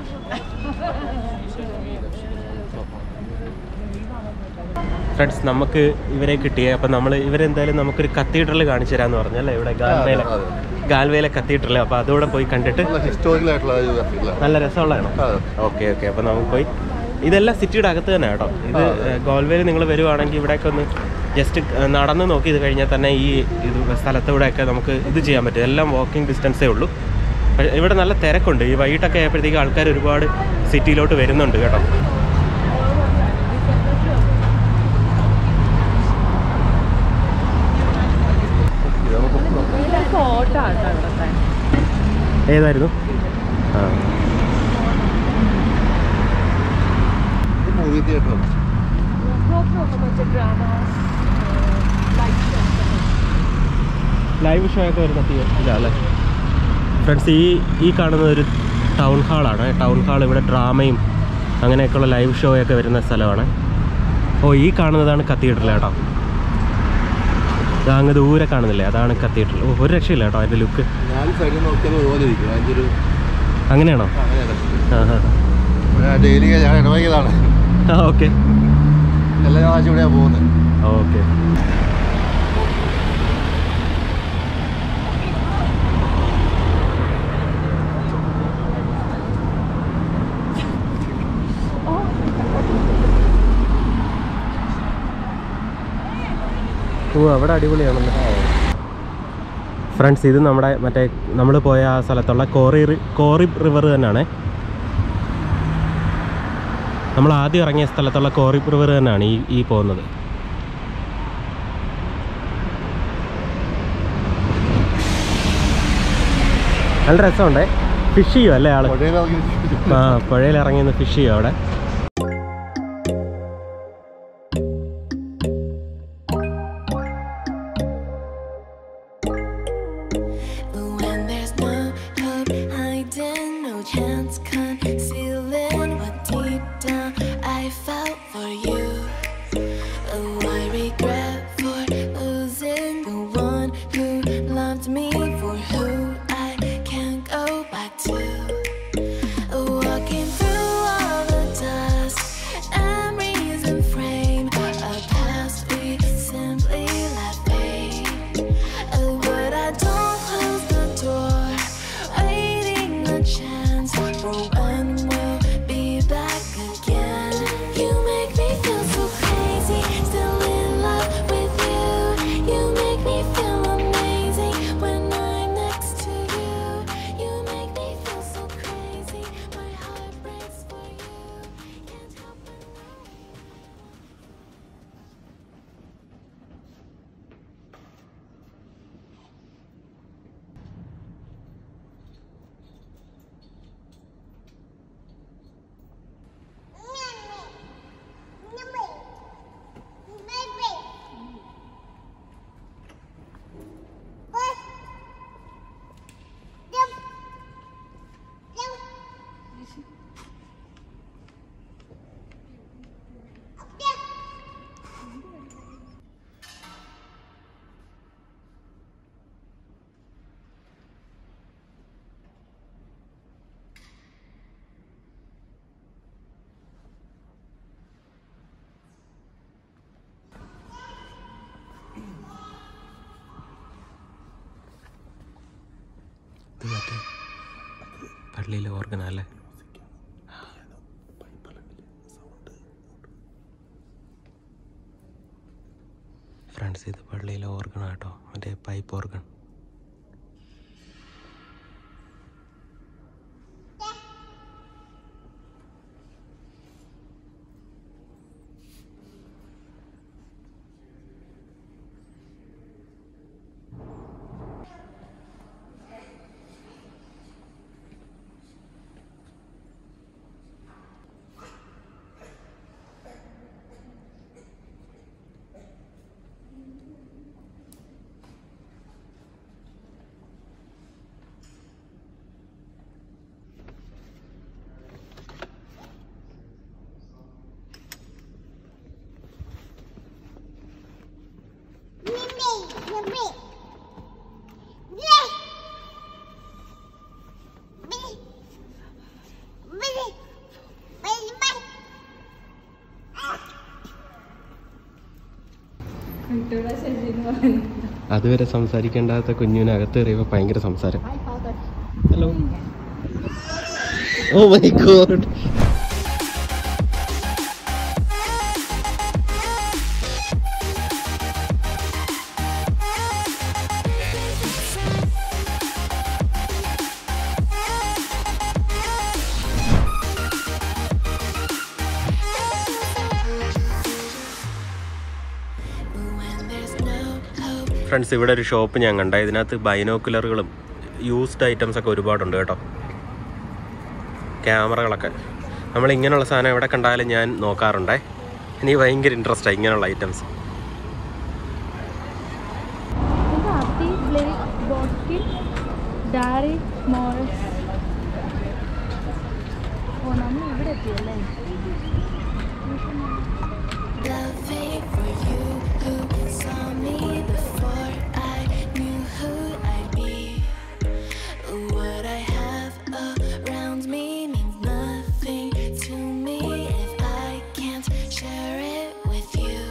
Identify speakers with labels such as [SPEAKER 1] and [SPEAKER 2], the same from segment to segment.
[SPEAKER 1] Friends നമുക്ക് ഇവരെ കിട്ടിയേ അപ്പം നമ്മൾ ഇവരെന്തായാലും നമുക്കൊരു കത്തീഡ്രൽ കാണിച്ചു തരാമെന്ന് പറഞ്ഞല്ലേ ഇവിടെ ഗാൽവേല
[SPEAKER 2] അതെ.
[SPEAKER 1] ഗാൽവേല കത്തീഡ്രൽ അപ്പോൾ അതോടെ പോയി കണ്ടിട്ട്
[SPEAKER 2] നല്ല ഹിസ്റ്റോറിക്കൽ ആയിട്ടുള്ള ഒരു കത്തീഡ്രലാണ്.
[SPEAKER 1] നല്ല രസമുള്ളതാണോ
[SPEAKER 2] അതെ.
[SPEAKER 1] ഓക്കെ ഓക്കെ അപ്പോൾ നമുക്ക് പോയി ഇതെല്ലാം സിറ്റിയുടെ അകത്ത് തന്നെ കേട്ടോ ഇത് ഗോൾവേയിൽ നിങ്ങൾ വരുവാണെങ്കിൽ ഇവിടെയൊക്കെ ഒന്ന് ജസ്റ്റ് നടന്ന് നോക്കി ഇത് കഴിഞ്ഞാൽ തന്നെ ഈ ഇത് സ്ഥലത്തൂടെയൊക്കെ നമുക്ക് ഇത് ചെയ്യാൻ പറ്റും എല്ലാം വാക്കിംഗ് ഡിസ്റ്റൻസേ ഉള്ളൂ പക്ഷേ ഇവിടെ നല്ല തിരക്കുണ്ട് ഈ വൈകിട്ടൊക്കെ ആയപ്പോഴത്തേക്ക് ആൾക്കാർ ഒരുപാട് സിറ്റിയിലോട്ട് വരുന്നുണ്ട് കേട്ടോ
[SPEAKER 2] ഇത് നമുക്ക്
[SPEAKER 3] ഫോട്ടോ ആട്ടോ ഇവിടുത്തെ
[SPEAKER 1] ഏതായിരുന്നു ആ
[SPEAKER 2] ഇത് മൂവി തിയേറ്ററാണ്
[SPEAKER 3] മറ്റേ ഡ്രാമ
[SPEAKER 1] ലൈവ് ഷോ ഒക്കെ വരുന്ന തിയേറ്ററില്ല അല്ലേ ഫ്രണ്ട്സ് ഈ ഈ കാണുന്നത് ഒരു ടൗൺ ഹാളാണ് ടൗൺ ഹാൾ ഇവിടെ ഡ്രാമയും അങ്ങനെയൊക്കെയുള്ള ലൈവ് ഷോ ഒക്കെ വരുന്ന സ്ഥലമാണ് ഓ ഈ കാണുന്നതാണ് കത്തീഡ്രൽ കേട്ടോ ഇതാ അങ്ങ് ദൂരെ കാണുന്നില്ലേ അതാണ് കത്തീഡ്രൽ ഓ ഒരു രക്ഷയില്ല കേട്ടോ അതിൻ്റെ ലുക്ക്
[SPEAKER 2] ഞാൻ സൈഡിൽ നോക്കിയത് പോലെ ഇരിക്കും അതിൻ്റെ ഒരു
[SPEAKER 1] അങ്ങനെയാണോ
[SPEAKER 2] അങ്ങനെയാണ്
[SPEAKER 1] ആ ഹാ
[SPEAKER 2] ഡെയിലി ഞാൻ ഇടവൈകതാണ്
[SPEAKER 1] ആ ഓക്കെ
[SPEAKER 2] എല്ലാ ഞായറാഴ്ച ഇവിടെയാണ് പോകുന്നത്
[SPEAKER 1] ഓക്കെ ഓ അവിടെ അടിപൊളിയാണല്ലോ ഫ്രണ്ട്സ് ഇത് നമ്മുടെ മറ്റേ നമ്മൾ പോയ ആ സ്ഥലത്തുള്ള കോറി റി- കോറി റിവർ തന്നെയാണ് നമ്മൾ ആദ്യം ഇറങ്ങിയ സ്ഥലത്തുള്ള കോറി റിവർ തന്നെയാണ് ഈ ഈ പോകുന്നത് നല്ല രസമുണ്ടേ ഫിഷ് ചെയ്യും അല്ലേ ആള്
[SPEAKER 2] പുഴയിൽ ഇറങ്ങി
[SPEAKER 1] ആ പുഴയിൽ ഇറങ്ങി നിന്ന് ഫിഷ് ചെയ്യും അവിടെ
[SPEAKER 4] When there's no hope hiding, no chance concealing what deep down I felt for you. Oh, I regret for losing the one who loved me, for who I can't go back to. Walking through all the dust, memories and frame a past we simply let fade. Oh, but I don't close the door, waiting a chance for when we'll be back again. You make me feel so crazy, still in love with you. You make me feel amazing when I'm next to you. You make me feel so crazy, my heart breaks for you. Can't help but know.
[SPEAKER 1] ഇത് മറ്റേ പള്ളിയിലെ ഓർഗന അല്ലേ friends ഇത് പള്ളിയിലെ organ കേട്ടോ മറ്റേ pipe organ അതുവരെ സംസാരിക്കേണ്ടാത്ത കുഞ്ഞിനകത്ത് കയറിയപ്പോൾ ഭയങ്കര സംസാരം hello oh my god
[SPEAKER 4] When there's no hope.
[SPEAKER 1] Friends ഇവിടെ ഒരു ഷോപ്പ് ഞാൻ കണ്ട ഇതിനകത്ത് ബൈനോക്കുലറുകളും യൂസ്ഡ് ഐറ്റംസ് ഒക്കെ ഒരുപാടുണ്ട് കേട്ടോ ക്യാമറകളൊക്കെ നമ്മൾ ഇങ്ങനെയുള്ള സാധനം എവിടെ കണ്ടാലും ഞാൻ നോക്കാറുണ്ടേ എനിക്ക് ഭയങ്കര ഇൻട്രസ്റ്റാണ് ഇങ്ങനെയുള്ള ഐറ്റംസ്
[SPEAKER 3] ഇത് അതി ബ്ലേക്ക് ബോട്ടിൽ ഡാരി മോറസ് ഓ നമ്മൾ ഇവിടെ എത്തിയല്ലേ
[SPEAKER 4] Loving for you who saw me before I knew who I'd be. What I have around me means nothing to me if I can't share it with you.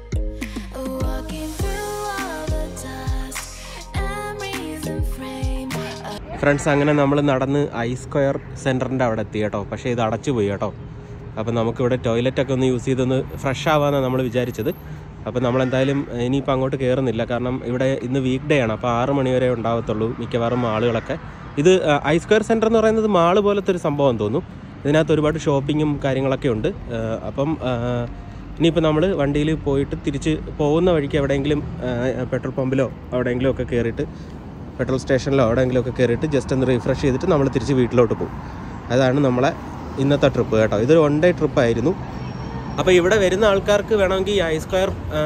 [SPEAKER 4] Walking through all the dust and reason frame.
[SPEAKER 1] Friends അങ്ങനെ നമ്മൾ നടന്ന് I square സെൻറ്ററിൻ്റെ അവിടെ എത്തി കേട്ടോ പക്ഷേ ഇത് അടച്ചു പോയി കേട്ടോ അപ്പോൾ നമുക്കിവിടെ ടോയ്ലറ്റൊക്കെ ഒന്ന് യൂസ് ചെയ്തൊന്ന് ഫ്രഷ് ആവാമെന്നാണ് നമ്മൾ വിചാരിച്ചത് അപ്പോൾ നമ്മൾ എന്തായാലും ഇനിയിപ്പോൾ അങ്ങോട്ട് കയറുന്നില്ല കാരണം ഇവിടെ ഇന്ന് വീക്ക് ഡേ ആണ് അപ്പോൾ ആറ് മണി വരെ ഉണ്ടാവത്തുള്ളൂ മിക്കവാറും ആളുകളൊക്കെ ഇത് ആ, ഐ സ്ക്വയർ സെൻറ്റർ എന്ന് പറയുന്നത് മാള് പോലത്തെ ഒരു സംഭവം തോന്നുന്നു ഇതിനകത്ത് ഒരുപാട് ഷോപ്പിങ്ങും കാര്യങ്ങളൊക്കെ ഉണ്ട് ആ, അപ്പം ആ, ഇനിയിപ്പോൾ നമ്മൾ വണ്ടിയിൽ പോയിട്ട് തിരിച്ച് പോകുന്ന വഴിക്ക് എവിടെയെങ്കിലും ആ, പെട്രോൾ പമ്പിലോ എവിടെയെങ്കിലും ഒക്കെ കയറിയിട്ട് പെട്രോൾ സ്റ്റേഷനിലോ എവിടെയെങ്കിലും ഒക്കെ കയറിയിട്ട് ജസ്റ്റ് ഒന്ന് റീഫ്രഷ് ചെയ്തിട്ട് നമ്മൾ തിരിച്ച് വീട്ടിലോട്ട് പോകും അതാണ് നമ്മളെ ഇന്നത്തെ ട്രിപ്പ് കേട്ടോ ഇതൊരു വൺ ഡേ ട്രിപ്പ് ആയിരുന്നു അപ്പോൾ ഇവിടെ വരുന്ന ആൾക്കാർക്ക് വേണമെങ്കിൽ ഈ ഐ സ്ക്വയർ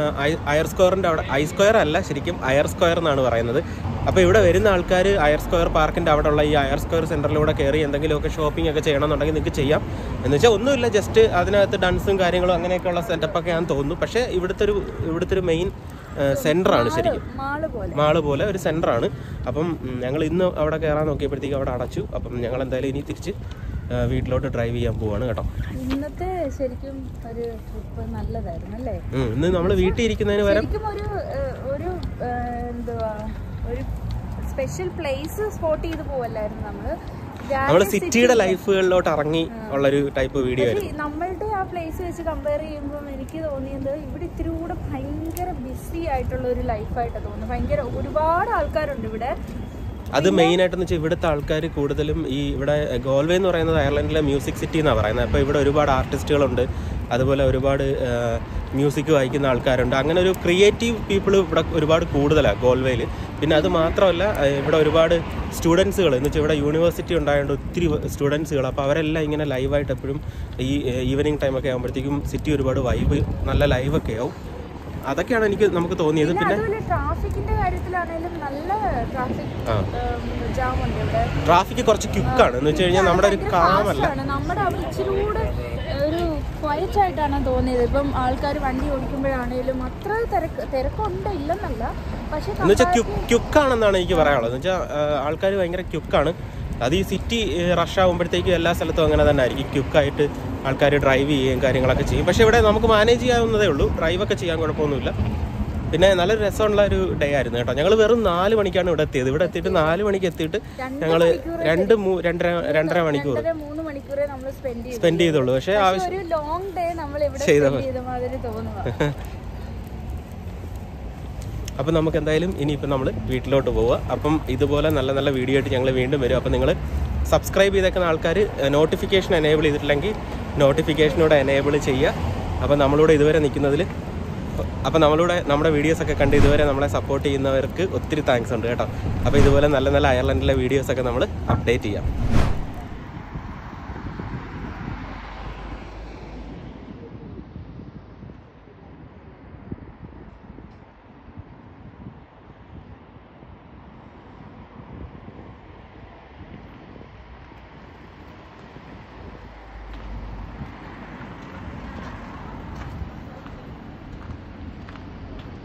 [SPEAKER 1] അയർ സ്ക്വയറിൻ്റെ അവിടെ ഐ സ്ക്വയർ അല്ല ശരിക്കും അയർ സ്ക്വയർ എന്നാണ് പറയുന്നത് അപ്പോൾ ഇവിടെ വരുന്ന ആൾക്കാർ അയർ സ്ക്വയർ പാർക്കിൻ്റെ അവിടെയുള്ള ഈ അയർ സ്ക്വയർ സെൻറ്ററിലൂടെ കയറി എന്തെങ്കിലുമൊക്കെ ഷോപ്പിംഗ് ഒക്കെ ചെയ്യണമെന്നുണ്ടെങ്കിൽ നിങ്ങൾക്ക് ചെയ്യാം എന്ന് വെച്ചാൽ ഒന്നുമില്ല ജസ്റ്റ് അതിനകത്ത് ഡാൻസും കാര്യങ്ങളും അങ്ങനെയൊക്കെയുള്ള സെറ്റപ്പൊക്കെ ആണെന്ന് തോന്നുന്നു പക്ഷേ ഇവിടുത്തെ ഒരു ഇവിടുത്തെ ഒരു മെയിൻ സെൻറ്ററാണ് ശരിക്കും
[SPEAKER 3] മാള് പോലെ
[SPEAKER 1] മാള് പോലെ ഒരു സെൻ്ററാണ് അപ്പം ഞങ്ങൾ ഇന്ന് അവിടെ കയറാൻ നോക്കിയപ്പോഴത്തേക്ക് അവിടെ അടച്ചു അപ്പം ഞങ്ങൾ എന്തായാലും ഇനി തിരിച്ച് ആ, വീട്ടിലോട്ട് ഡ്രൈവ് ചെയ്യാൻ പോവാണ് കേട്ടോ
[SPEAKER 3] ഇന്നത്തെ ശരിക്കും ഒരു ട്രിപ്പ് നല്ലതായിരുന്നു അല്ലേ
[SPEAKER 1] ഉം, ഇന്ന് നമ്മൾ വീട്ടിൽ ഇരിക്കുന്നതിന് പകരം
[SPEAKER 3] ശരിക്കും ഒരു ഏഹ്, ഒരു ഏഹ്, എന്തുവാ ഒരു സ്പെഷ്യൽ പ്ലേസ് സ്പോട്ട് ചെയ്ത് പോവല്ലായിരുന്നു നമ്മള്
[SPEAKER 1] നമ്മൾ സിറ്റിയുടെ ലൈഫുകളിലോട്ട് ഇറങ്ങി ഉള്ളൊരു ടൈപ്പ് വീഡിയോ
[SPEAKER 3] പക്ഷേ
[SPEAKER 1] ആയിരുന്നു
[SPEAKER 3] നമ്മളുടെ ആ പ്ലേസ് വെച്ച് കമ്പയർ ചെയ്യുമ്പോൾ എനിക്ക് തോന്നിയത് ഇവിടെ ഇത്തിരി കൂടെ ഭയങ്കര ബിസി ആയിട്ടുള്ള ഒരു ലൈഫായിട്ടാണ് തോന്നുന്നത് ഭയങ്കര ഒരുപാട് ആൾക്കാരുണ്ട് ഇവിടെ
[SPEAKER 1] അത് മെയിൻ ആയിട്ടെന്ന് വെച്ചാൽ ഇവിടുത്തെ ആൾക്കാർ കൂടുതലും ഈ ഇവിടെ ഗോൾവേ എന്ന് പറയുന്നത് അയർലൻഡിലെ മ്യൂസിക് സിറ്റി എന്നാണ് പറയുന്നത് അപ്പോൾ ഇവിടെ ഒരുപാട് ആർട്ടിസ്റ്റുകളുണ്ട് അതുപോലെ ഒരുപാട് മ്യൂസിക് വായിക്കുന്ന ആൾക്കാരുണ്ട് അങ്ങനെ ഒരു ക്രിയേറ്റീവ് പീപ്പിൾ ഇവിടെ ഒരുപാട് കൂടുതലാണ് ഗോൾവേയിൽ പിന്നെ അത് മാത്രമല്ല ആ, ഇവിടെ ഒരുപാട് സ്റ്റുഡൻസുകൾ എന്ന് വെച്ചാൽ ഇവിടെ യൂണിവേഴ്സിറ്റി ഉണ്ടായതുകൊണ്ട് ഒത്തിരി സ്റ്റുഡൻസുകൾ അപ്പോൾ അവരെല്ലാം ഇങ്ങനെ ലൈവായിട്ട് എപ്പോഴും ഈ ഈവനിങ് ടൈമൊക്കെ ആകുമ്പോഴത്തേക്കും സിറ്റി ഒരുപാട് വൈബ് നല്ല ലൈവൊക്കെ ആവും അതൊക്കെയാണ് എനിക്ക് നമുക്ക് തോന്നിയത്
[SPEAKER 3] പിന്നെ
[SPEAKER 1] പിന്നെ
[SPEAKER 3] അതുപോലെ ട്രാഫിക്കിന്റെ കാര്യത്തിലാണെങ്കിലും നല്ല ട്രാഫിക്
[SPEAKER 1] ആ.
[SPEAKER 3] ജാം ഉണ്ട് ഇവിടെ
[SPEAKER 1] ട്രാഫിക് കുറച്ച് ക്യുക്കാണ് എന്ന് വെച്ച് കഴിഞ്ഞാൽ നമ്മുടെ ഒരു
[SPEAKER 3] ഭയങ്കര
[SPEAKER 1] കാമല്ല
[SPEAKER 3] fast ആണ്. നമ്മുടെ അവിടെ ഇച്ചിരി കൂടെ ഒരു ക്വയറ്റ് ആയിട്ടാണ് തോന്നിയത് ഇപ്പം ആൾക്കാർ വണ്ടി ഓടിക്കുമ്പോഴാണെങ്കിലും അത്ര തിരക്ക് തിരക്കുണ്ട് ഇല്ലെന്നല്ല പക്ഷെ
[SPEAKER 1] എന്ന് വെച്ചാൽ ക്യുക്കാണെന്നാണ് എനിക്ക് പറയാനുള്ളത് എന്ന് വെച്ചാൽ ആൾക്കാർ ഭയങ്കര ക്യുക്കാണ് അത് ഈ സിറ്റി റഷ് ആകുമ്പോഴത്തേക്കും എല്ലാ സ്ഥലത്തും അങ്ങനെ തന്നെ ആയിരിക്കും ക്യുക്കായിട്ട് ആൾക്കാർ ഡ്രൈവ് ചെയ്യുകയും കാര്യങ്ങളൊക്കെ ചെയ്യും പക്ഷേ ഇവിടെ നമുക്ക് മാനേജ് ചെയ്യാവുന്നതേ ഉള്ളൂ ഡ്രൈവൊക്കെ ചെയ്യാൻ കുഴപ്പമൊന്നുമില്ല പിന്നെ നല്ലൊരു രസമുള്ള ഒരു ഡേ ആയിരുന്നു കേട്ടോ ഞങ്ങൾ വെറും നാല് മണിക്കാണ് ഇവിടെ എത്തിയത് ഇവിടെ എത്തിയിട്ട് നാല് മണിക്ക് എത്തിയിട്ട് ഞങ്ങൾ രണ്ട് മൂ- രണ്ടര രണ്ടര മണിക്കൂർ
[SPEAKER 3] രണ്ടര മൂന്ന് മണിക്കൂറേ നമ്മൾ സ്പെൻഡ് ചെയ്തു
[SPEAKER 1] സ്പെൻഡ് ചെയ്തുള്ളൂ പക്ഷേ
[SPEAKER 3] പക്ഷെ
[SPEAKER 1] ആവശ്യം
[SPEAKER 3] ഒരു ലോങ് ഡേ നമ്മൾ ഇവിടെ
[SPEAKER 1] ചെയ്ത
[SPEAKER 3] സ്പെൻഡ് ചെയ്ത മാതിരി തോന്നുക
[SPEAKER 1] അപ്പം നമുക്ക് എന്തായാലും ഇനിയിപ്പോൾ നമ്മൾ വീട്ടിലോട്ട് പോവുക അപ്പം ഇതുപോലെ നല്ല നല്ല വീഡിയോ ആയിട്ട് ഞങ്ങൾ വീണ്ടും വരും അപ്പം നിങ്ങൾ സബ്സ്ക്രൈബ് ചെയ്തേക്കുന്ന ആൾക്കാർ നോട്ടിഫിക്കേഷൻ എനേബിൾ ചെയ്തിട്ടില്ലെങ്കിൽ നോട്ടിഫിക്കേഷനൂടെ എനേബിൾ ചെയ്യുക അപ്പം നമ്മളിവിടെ ഇതുവരെ നിൽക്കുന്നതിൽ അപ്പം നമ്മളിവിടെ നമ്മുടെ വീഡിയോസൊക്കെ കണ്ട് ഇതുവരെ നമ്മളെ സപ്പോർട്ട് ചെയ്യുന്നവർക്ക് ഒത്തിരി താങ്ക്സ് ഉണ്ട് കേട്ടോ അപ്പോൾ ഇതുപോലെ നല്ല നല്ല അയർലൻഡിലെ വീഡിയോസൊക്കെ നമ്മൾ അപ്ഡേറ്റ് ചെയ്യാം